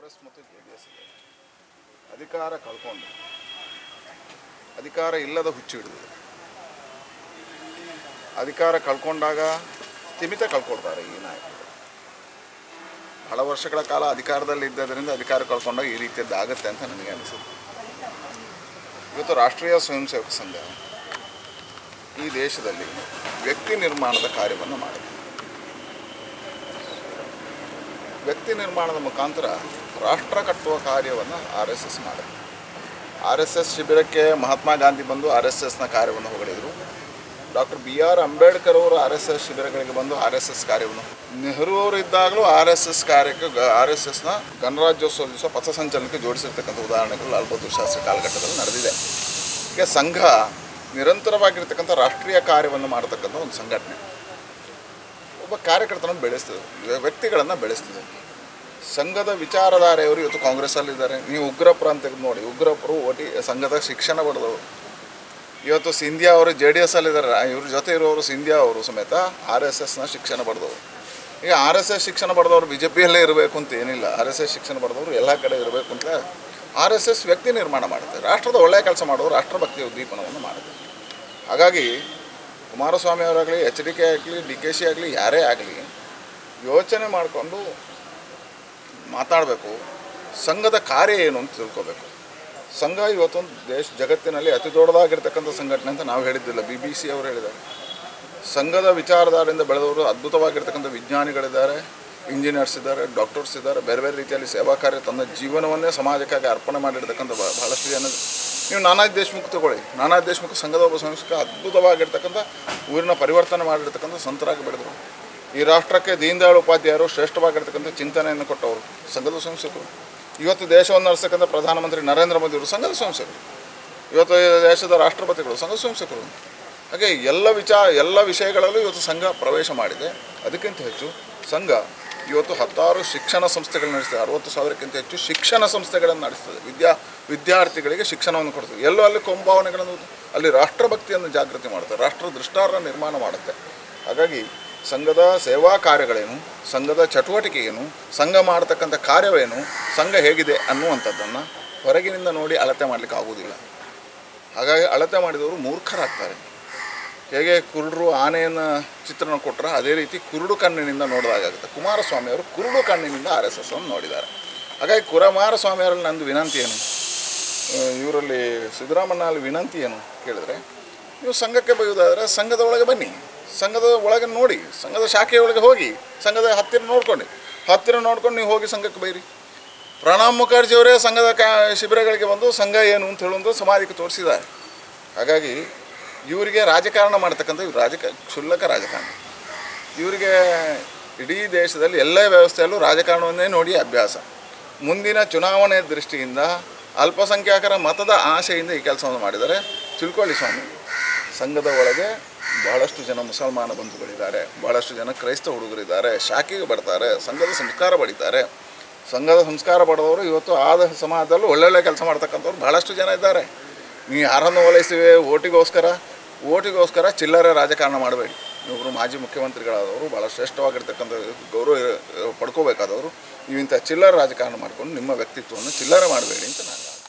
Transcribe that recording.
S ಮತ್ತು J D S ಇದೆ ಅಧಿಕಾರ ಕಳ್ಕೊಂಡು ಅಧಿಕಾರ ಇಲ್ಲದ ಹುಚ್ಚು ಹಿಡಿದಿದೆ ಅಧಿಕಾರ ಕಳ್ಕೊಂಡಾಗ ಸ್ಥಿಮಿತ ಕಳ್ಕೊಳ್ತಾರೆ ಈ ನಾಯಕರು ಬಹಳ ವರ್ಷಗಳ ಕಾಲ ಅಧಿಕಾರದಲ್ಲಿ ಇದ್ದರಿಂದ ಅಧಿಕಾರ ಕಳ್ಕೊಂಡಾಗ ಈ ರೀತಿಯದ್ದು ಆಗುತ್ತೆ ಅಂತ ನನಗೆ ಅನಿಸುತ್ತೆ ಇವತ್ತು ರಾಷ್ಟ್ರೀಯ ಸ್ವಯಂ ಸೇವಕ ಸಂಘ ಈ ದೇಶದಲ್ಲಿ ವ್ಯಕ್ತಿ ನಿರ್ಮಾಣದ ಕಾರ್ಯವನ್ನು ಮಾಡಿದೆ ವ್ಯಕ್ತಿ ನಿರ್ಮಾಣದ ಮುಖಾಂತರ ರಾಷ್ಟ್ರ ಕಟ್ಟುವ ಕಾರ್ಯವನ್ನು ಆರ್ ಎಸ್ ಎಸ್ ಮಾಡಿದೆ ಆರ್ ಎಸ್ ಎಸ್ ಶಿಬಿರಕ್ಕೆ ಮಹಾತ್ಮ ಗಾಂಧಿ ಬಂದು ಆರ್ ಎಸ್ ಎಸ್ನ ಕಾರ್ಯವನ್ನು ಹೊಗಳಿದರು ಡಾಕ್ಟರ್ ಬಿ ಆರ್ ಅಂಬೇಡ್ಕರ್ ಅವರು ಆರ್ ಎಸ್ ಎಸ್ ಶಿಬಿರಗಳಿಗೆ ಬಂದು ಆರ್ ಎಸ್ ಎಸ್ ಕಾರ್ಯವನ್ನು ನೆಹರು ಅವರು ಇದ್ದಾಗಲೂ ಆರ್ ಎಸ್ ಎಸ್ ಕಾರ್ಯಕ್ಕೆ ಆರ್ ಎಸ್ ಎಸ್ನ ಗಣರಾಜ್ಯೋತ್ಸವ ದಿವಸ ಪಥಸಂಚಲನಕ್ಕೆ ಜೋಡಿಸಿರ್ತಕ್ಕಂಥ ಉದಾಹರಣೆಗಳು ಲಾಲ್ ಬಹದ್ದೂರ್ ಶಾಸ್ತ್ರಿ ಕಾಲಘಟ್ಟದಲ್ಲಿ ನಡೆದಿದೆ ಈಗ ಸಂಘ ನಿರಂತರವಾಗಿರ್ತಕ್ಕಂಥ ರಾಷ್ಟ್ರೀಯ ಕಾರ್ಯವನ್ನು ಮಾಡತಕ್ಕಂಥ ಒಂದು ಸಂಘಟನೆ ಒಬ್ಬ ಕಾರ್ಯಕರ್ತನನ್ನು ಬೆಳೆಸ್ತದೆ ವ್ಯಕ್ತಿಗಳನ್ನು ಬೆಳೆಸ್ತದೆ ಸಂಘದ ವಿಚಾರಧಾರೆಯವರು ಇವತ್ತು ಕಾಂಗ್ರೆಸ್ಸಲ್ಲಿದ್ದಾರೆ ನೀವು ಉಗ್ರಪುರ ಅಂತ ತೆಗೆದು ನೋಡಿ ಉಗ್ರಪುರು ಓಟಿ ಸಂಘದ ಶಿಕ್ಷಣ ಪಡೆದವರು ಇವತ್ತು ಸಿಂಧ್ಯಾ ಅವರು ಜೆ ಡಿ ಎಸ್ ಅಲ್ಲಿದ್ದಾರೆ ಇವ್ರ ಜೊತೆ ಇರೋರು ಸಿಂಧ್ಯಾ ಅವರು ಸಮೇತ ಆರ್ ಎಸ್ ಎಸ್ನ ಶಿಕ್ಷಣ ಪಡೆದವರು ಈಗ ಆರ್ ಎಸ್ ಎಸ್ ಶಿಕ್ಷಣ ಪಡೆದವರು ಬಿ ಜೆ ಪಿಯಲ್ಲೇ ಇರಬೇಕು ಅಂತ ಏನಿಲ್ಲ ಆರ್ ಎಸ್ ಎಸ್ ಶಿಕ್ಷಣ ಪಡೆದವರು ಎಲ್ಲ ಕಡೆ ಇರಬೇಕು ಅಂತ ಆರ್ ಎಸ್ ಎಸ್ ವ್ಯಕ್ತಿ ನಿರ್ಮಾಣ ಮಾಡುತ್ತೆ ರಾಷ್ಟ್ರದ ಒಳ್ಳೆಯ ಕೆಲಸ ಮಾಡೋರು ರಾಷ್ಟ್ರಭಕ್ತಿಯ ಉದ್ದೀಪನವನ್ನು ಮಾಡುತ್ತೆ ಹಾಗಾಗಿ ಕುಮಾರಸ್ವಾಮಿ ಅವರಾಗಲಿ ಎಚ್ ಡಿ ಕೆ ಆಗಲಿ ಡಿ ಕೆ ಶಿ ಆಗಲಿ ಯಾರೇ ಆಗಲಿ ಯೋಚನೆ ಮಾಡಿಕೊಂಡು ಮಾತಾಡಬೇಕು ಸಂಘದ ಕಾರ್ಯ ಏನು ಅಂತ ತಿಳ್ಕೊಬೇಕು ಸಂಘ ಇವತ್ತೊಂದು ದೇಶ ಜಗತ್ತಿನಲ್ಲಿ ಅತಿ ದೊಡ್ಡದಾಗಿರ್ತಕ್ಕಂಥ ಸಂಘಟನೆ ಅಂತ ನಾವು ಹೇಳಿದ್ದಿಲ್ಲ ಬಿ ಬಿ ಸಿ ಅವರು ಹೇಳಿದ್ದಾರೆ ಸಂಘದ ವಿಚಾರಧಾರೆಯಿಂದ ಬೆಳೆದವರು ಅದ್ಭುತವಾಗಿರ್ತಕ್ಕಂಥ ವಿಜ್ಞಾನಿಗಳಿದ್ದಾರೆ ಇಂಜಿನಿಯರ್ಸ್ ಇದ್ದಾರೆ ಡಾಕ್ಟರ್ಸ್ ಇದ್ದಾರೆ ಬೇರೆ ಬೇರೆ ರೀತಿಯಲ್ಲಿ ಸೇವಾ ಕಾರ್ಯ ತನ್ನ ಜೀವನವನ್ನೇ ಸಮಾಜಕ್ಕಾಗಿ ಅರ್ಪಣೆ ಮಾಡಿರ್ತಕ್ಕಂಥ ಬ- ಬಹಳಷ್ಟು ಜನ ನೀವು ನಾನಾಜ್ ದೇಶ್ಮುಖ್ ತಗೊಳ್ಳಿ ನಾನಾಜ್ ದೇಶ್ಮುಖ್ ಸಂಘದ ಒಬ್ಬ ಸಂಸ್ಥೆ ಅದ್ಭುತವಾಗಿರ್ತಕ್ಕಂಥ ಊರಿನ ಪರಿವರ್ತನೆ ಮಾಡಿರ್ತಕ್ಕಂಥ ಸಂತರಾಗಿ ಬೆಳೆದರು ಈ ರಾಷ್ಟ್ರಕ್ಕೆ ದೀನದಯಾಳ್ ಉಪಾಧ್ಯಾಯರು ಶ್ರೇಷ್ಠವಾಗಿರ್ತಕ್ಕಂಥ ಚಿಂತನೆಯನ್ನು ಕೊಟ್ಟವರು ಸಂಘದ ಸಂಸ್ಥೆಗಳು ಇವತ್ತು ದೇಶವನ್ನು ನಡೆಸ್ತಕ್ಕಂಥ ಪ್ರಧಾನಮಂತ್ರಿ ನರೇಂದ್ರ ಮೋದಿ ಅವರು ಸಂಘದ ಸಂಸ್ಥೆಗಳು ಇವತ್ತು ಈ ದೇಶದ ರಾಷ್ಟ್ರಪತಿಗಳು ಸಂಘ ಸಂಸ್ಥೆಗಳು ಹಾಗೆ ಎಲ್ಲ ವಿಚಾರ ಎಲ್ಲ ವಿಷಯಗಳಲ್ಲೂ ಇವತ್ತು ಸಂಘ ಪ್ರವೇಶ ಮಾಡಿದೆ ಅದಕ್ಕಿಂತ ಹೆಚ್ಚು ಸಂಘ ಇವತ್ತು ಹತ್ತಾರು ಶಿಕ್ಷಣ ಸಂಸ್ಥೆಗಳು ನಡೆಸ್ತದೆ ಅರವತ್ತು ಸಾವಿರಕ್ಕಿಂತ ಹೆಚ್ಚು ಶಿಕ್ಷಣ ಸಂಸ್ಥೆಗಳನ್ನು ನಡೆಸ್ತದೆ ವಿದ್ಯಾ ವಿದ್ಯಾರ್ಥಿಗಳಿಗೆ ಶಿಕ್ಷಣವನ್ನು ಕೊಡ್ತದೆ ಎಲ್ಲೋ ಅಲ್ಲಿ ಕೊಂಭಾವನೆಗಳನ್ನು ಅಲ್ಲಿ ರಾಷ್ಟ್ರಭಕ್ತಿಯನ್ನು ಜಾಗೃತಿ ಮಾಡುತ್ತೆ ರಾಷ್ಟ್ರ ದೃಷ್ಟಾರ ನಿರ್ಮಾಣ ಮಾಡುತ್ತೆ ಹಾಗಾಗಿ ಸಂಘದ ಸೇವಾ ಕಾರ್ಯಗಳೇನು ಸಂಘದ ಚಟುವಟಿಕೆ ಏನು ಸಂಘ ಮಾಡತಕ್ಕಂಥ ಕಾರ್ಯವೇನು ಸಂಘ ಹೇಗಿದೆ ಅನ್ನುವಂಥದ್ದನ್ನು ಹೊರಗಿನಿಂದ ನೋಡಿ ಅಳತೆ ಮಾಡಲಿಕ್ಕೆ ಆಗುವುದಿಲ್ಲ ಹಾಗಾಗಿ ಅಳತೆ ಮಾಡಿದವರು ಮೂರ್ಖರಾಗ್ತಾರೆ ಹೇಗೆ ಕುರುಡರು ಆನೆಯನ್ನು ಚಿತ್ರಣ ಕೊಟ್ಟರೆ ಅದೇ ರೀತಿ ಕುರುಡು ಕಣ್ಣಿನಿಂದ ನೋಡಿದಾಗುತ್ತೆ ಕುಮಾರಸ್ವಾಮಿ ಅವರು ಕುರುಡು ಕಣ್ಣಿನಿಂದ ಆರ್ ಎಸ್ ಎಸ್ ಅನ್ನು ನೋಡಿದ್ದಾರೆ ಹಾಗಾಗಿ ಕುಮಾರಸ್ವಾಮಿ ಅವರಲ್ಲಿ ನಂದು ವಿನಂತಿ ಏನು ಆ, ಇವರಲ್ಲಿ ಸಿದ್ದರಾಮಣ್ಣಲ್ಲಿ ವಿನಂತಿ ಏನು ಕೇಳಿದ್ರೆ ನೀವು ಸಂಘಕ್ಕೆ ಬೈಯೋದಾದರೆ ಸಂಘದ ಒಳಗೆ ಬನ್ನಿ ಸಂಘದ ಒಳಗೆ ನೋಡಿ ಸಂಘದ ಶಾಖೆಯ ಒಳಗೆ ಹೋಗಿ ಸಂಘದ ಹತ್ತಿರ ನೋಡ್ಕೊಂಡು ಹತ್ತಿರ ನೋಡ್ಕೊಂಡು ನೀವು ಹೋಗಿ ಸಂಘಕ್ಕೆ ಬೈರಿ ಪ್ರಣಾಮ್ ಮುಖರ್ಜಿ ಅವರೇ ಸಂಘದ ಕಾ ಶಿಬಿರಗಳಿಗೆ ಬಂದು ಸಂಘ ಏನು ಅಂತ ಹೇಳುವಂಥ ಸಮಾಜಕ್ಕೆ ತೋರಿಸಿದ್ದಾರೆ ಹಾಗಾಗಿ ಇವರಿಗೆ ರಾಜಕಾರಣ ಮಾಡ್ತಕ್ಕಂಥ ಇವ್ರು ರಾಜಕ ಕ್ಷುಲ್ಲಕ ರಾಜಕಾರಣ ಇವರಿಗೆ ಇಡೀ ದೇಶದಲ್ಲಿ ಎಲ್ಲ ವ್ಯವಸ್ಥೆಯಲ್ಲೂ ರಾಜಕಾರಣವನ್ನೇ ನೋಡಿ ಅಭ್ಯಾಸ ಮುಂದಿನ ಚುನಾವಣೆ ದೃಷ್ಟಿಯಿಂದ ಅಲ್ಪಸಂಖ್ಯಾತರ ಮತದ ಆಶೆಯಿಂದ ಈ ಕೆಲಸವನ್ನು ಮಾಡಿದ್ದಾರೆ ತಿಳ್ಕೊಳ್ಳಿ ಸ್ವಾಮಿ ಸಂಘದ ಒಳಗೆ ಬಹಳಷ್ಟು ಜನ ಮುಸಲ್ಮಾನ ಬಂಧುಗಳಿದ್ದಾರೆ ಬಹಳಷ್ಟು ಜನ ಕ್ರೈಸ್ತ ಹುಡುಗರಿದ್ದಾರೆ ಶಾಖೆಗೆ ಬರ್ತಾರೆ ಸಂಘದ ಸಂಸ್ಕಾರ ಪಡಿತಾರೆ ಸಂಘದ ಸಂಸ್ಕಾರ ಪಡೆದವರು ಇವತ್ತು ಆದ ಸಮಾಜದಲ್ಲೂ ಒಳ್ಳೊಳ್ಳೆ ಕೆಲಸ ಮಾಡ್ತಕ್ಕಂಥವ್ರು ಬಹಳಷ್ಟು ಜನ ಇದ್ದಾರೆ ನೀವು ಯಾರನ್ನು ಓಲೈಸಿವೆ ಓಟಿಗೋಸ್ಕರ ಓಟಿಗೋಸ್ಕರ ಚಿಲ್ಲರೆ ರಾಜಕಾರಣ ಮಾಡಬೇಡಿ ಒಬ್ಬರು ಮಾಜಿ ಮುಖ್ಯಮಂತ್ರಿಗಳಾದವರು ಭಾಳ ಶ್ರೇಷ್ಠವಾಗಿರ್ತಕ್ಕಂಥ ಗೌರವ ಇರ- ಪಡ್ಕೋಬೇಕಾದವರು ನೀವು ಇಂಥ ಚಿಲ್ಲರೆ ರಾಜಕಾರಣ ಮಾಡಿಕೊಂಡು ನಿಮ್ಮ ವ್ಯಕ್ತಿತ್ವವನ್ನು ಚಿಲ್ಲರೆ ಮಾಡಬೇಡಿ ಅಂತ ನಾನು